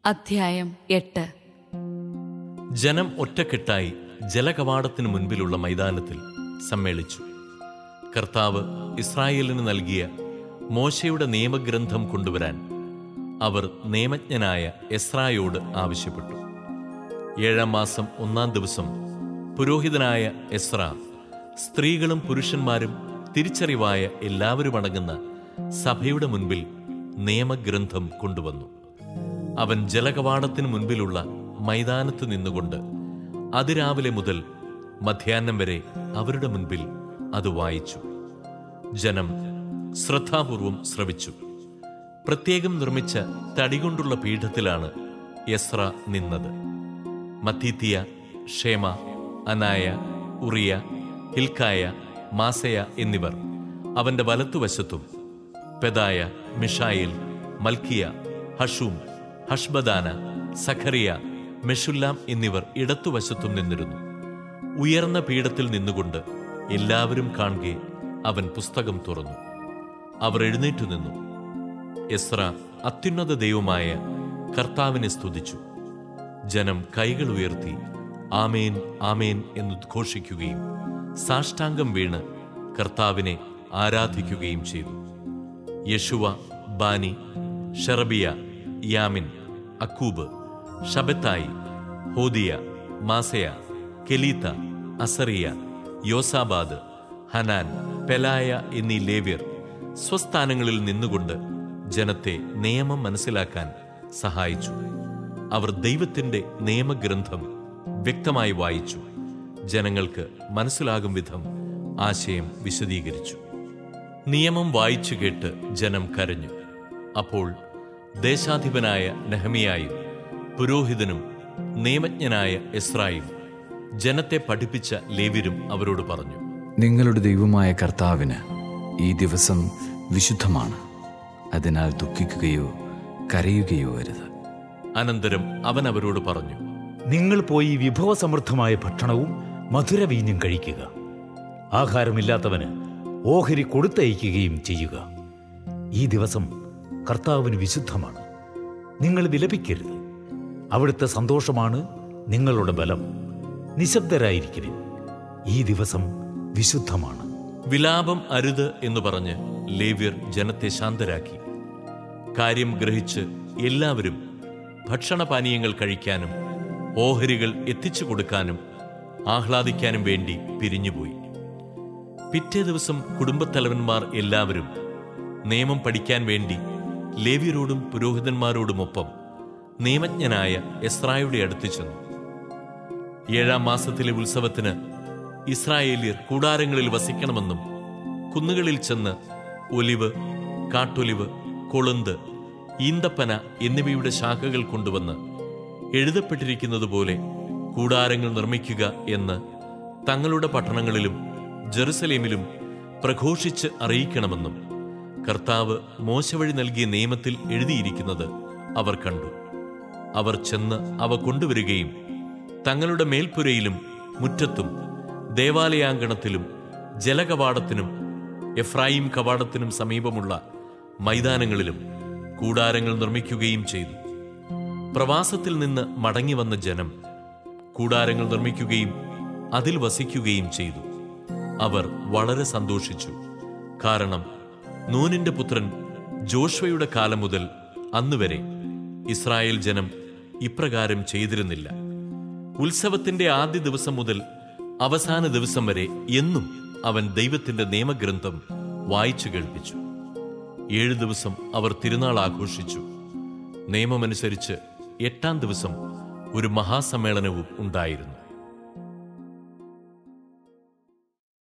അധ്യായം എട്ട് ജനം ഒറ്റക്കെട്ടായി ജലകവാടത്തിനു മുൻപിലുള്ള മൈതാനത്തിൽ സമ്മേളിച്ചു കർത്താവ് ഇസ്രായേലിന് നൽകിയ മോശയുടെ നിയമഗ്രന്ഥം കൊണ്ടുവരാൻ അവർ നിയമജ്ഞനായ എസ്രായോട് ആവശ്യപ്പെട്ടു ഏഴാം മാസം ഒന്നാം ദിവസം പുരോഹിതനായ എസ്ര സ്ത്രീകളും പുരുഷന്മാരും തിരിച്ചറിവായ എല്ലാവരും അടങ്ങുന്ന സഭയുടെ മുൻപിൽ നിയമഗ്രന്ഥം കൊണ്ടുവന്നു അവൻ ജലകവാടത്തിനു മുൻപിലുള്ള മൈതാനത്ത് നിന്നുകൊണ്ട് അതിരാവിലെ മുതൽ മധ്യാഹ്നം വരെ അവരുടെ മുൻപിൽ അത് വായിച്ചു ജനം ശ്രദ്ധാപൂർവം ശ്രവിച്ചു പ്രത്യേകം നിർമ്മിച്ച തടികൊണ്ടുള്ള പീഠത്തിലാണ് യസ്ര നിന്നത് മത്തീത്തിയ ഷേമ അനായ ഉറിയ ഹിൽക്കായ മാസയ എന്നിവർ അവന്റെ വലത്തുവശത്തും പെദായ മിഷായേൽ മൽക്കിയ ഹഷൂം ഹഷ്ബദാന സഖറിയ മെഷുല്ലാം എന്നിവർ ഇടത്തുവശത്തും നിന്നിരുന്നു ഉയർന്ന പീഠത്തിൽ നിന്നുകൊണ്ട് എല്ലാവരും കാണുകെ അവൻ പുസ്തകം തുറന്നു അവർ എഴുന്നേറ്റു നിന്നു എസ്ര അത്യുന്നത ദൈവമായ കർത്താവിനെ സ്തുതിച്ചു ജനം കൈകൾ ഉയർത്തി ആമേൻ ആമേൻ എന്നുദ്ഘോഷിക്കുകയും സാഷ്ടാംഗം വീണ് കർത്താവിനെ ആരാധിക്കുകയും ചെയ്തു Jeshua Bani Sherebiah Jamin Akkub Shabbethai Hodiah Maaseiah Kelita Azariah Jozabad Hanan Pelaiah എന്നീ ലേവ്യർ സ്വസ്ഥാനങ്ങളിൽ നിന്നുകൊണ്ട് ജനത്തെ നിയമം മനസ്സിലാക്കാൻ സഹായിച്ചു അവർ ദൈവത്തിന്റെ നിയമഗ്രന്ഥം വ്യക്തമായി വായിച്ചു ജനങ്ങൾക്ക് മനസ്സിലാകും വിധം ആശയം വിശദീകരിച്ചു നിയമം വായിച്ചു കേട്ട് ജനം കരഞ്ഞു അപ്പോൾ ദേശാധിപനായ നെഹമിയായും പുരോഹിതനും നിയമജ്ഞനായ എസ്രായും ജനത്തെ പഠിപ്പിച്ച ലേവ്യരും അവരോട് പറഞ്ഞു നിങ്ങളുടെ ദൈവമായ കർത്താവിന് ഈ ദിവസം വിശുദ്ധമാണ് അതിനാൽ ദുഃഖിക്കുകയോ കരയുകയോ അരുത് അനന്തരം അവൻ അവരോട് പറഞ്ഞു നിങ്ങൾ പോയി വിഭവസമൃദ്ധമായ ഭക്ഷണവും മധുരവീഞ്ഞും കഴിക്കുക ആഹാരമില്ലാത്തവന് ഓഹരി കൊടുത്തയക്കുകയും ചെയ്യുക ഈ ദിവസം കർത്താവിന് വിശുദ്ധമാണ് നിങ്ങൾ വിലപിക്കരുത് അവിടുത്തെ സന്തോഷമാണ് നിങ്ങളുടെ ബലം നിശബ്ദരായിരിക്കരുത് ഈ ദിവസം വിശുദ്ധമാണ് വിലാപം അരുത് എന്ന് പറഞ്ഞ് ലേവ്യർ ജനത്തെ ശാന്തരാക്കി കാര്യം ഗ്രഹിച്ച് എല്ലാവരും ഭക്ഷണപാനീയങ്ങൾ കഴിക്കാനും ഓഹരികൾ എത്തിച്ചു കൊടുക്കാനും ആഹ്ലാദിക്കാനും വേണ്ടി പിരിഞ്ഞുപോയി പിറ്റേ ദിവസം കുടുംബത്തലവന്മാർ എല്ലാവരും നിയമം പഠിക്കാൻ വേണ്ടി ലേവ്യരോടും പുരോഹിതന്മാരോടുമൊപ്പം നിയമജ്ഞനായ എസ്രായുടെ അടുത്ത് ചെന്നു ഏഴാം മാസത്തിലെ ഉത്സവത്തിന് ഇസ്രായേലിയർ കൂടാരങ്ങളിൽ വസിക്കണമെന്നും കുന്നുകളിൽ ചെന്ന് ഒലിവ് കാട്ടൊലിവ് കൊളുന്ത് ഈന്തപ്പന എന്നിവയുടെ ശാഖകൾ കൊണ്ടുവന്ന് എഴുതപ്പെട്ടിരിക്കുന്നതുപോലെ കൂടാരങ്ങൾ നിർമ്മിക്കുക എന്ന് തങ്ങളുടെ പട്ടണങ്ങളിലും ജെറുസലേമിലും പ്രഘോഷിച്ച് അറിയിക്കണമെന്നും കർത്താവ് മോശ വഴി നൽകിയ നിയമത്തിൽ എഴുതിയിരിക്കുന്നത് അവർ കണ്ടു അവർ ചെന്ന് അവ കൊണ്ടുവരികയും തങ്ങളുടെ മേൽപ്പുരയിലും മുറ്റത്തും ദേവാലയാങ്കണത്തിലും ജലകവാടത്തിനും എഫ്രായിം കവാടത്തിനും സമീപമുള്ള മൈതാനങ്ങളിലും കൂടാരങ്ങൾ നിർമ്മിക്കുകയും ചെയ്തു പ്രവാസത്തിൽ നിന്ന് മടങ്ങി വന്ന ജനം കൂടാരങ്ങൾ നിർമ്മിക്കുകയും അതിൽ വസിക്കുകയും ചെയ്തു അവർ വളരെ സന്തോഷിച്ചു കാരണം നൂനിന്റെ പുത്രൻ ജോഷ്വയുടെ കാലം മുതൽ അന്നുവരെ ഇസ്രായേൽ ജനം ഇപ്രകാരം ചെയ്തിരുന്നില്ല ഉത്സവത്തിന്റെ ആദ്യ ദിവസം മുതൽ അവസാന ദിവസം വരെ എന്നും അവൻ ദൈവത്തിന്റെ നിയമഗ്രന്ഥം വായിച്ചു കേൾപ്പിച്ചു ഏഴു ദിവസം അവർ തിരുനാൾ ആഘോഷിച്ചു നിയമമനുസരിച്ച് എട്ടാം ദിവസം ഒരു മഹാസമ്മേളനവും ഉണ്ടായിരുന്നു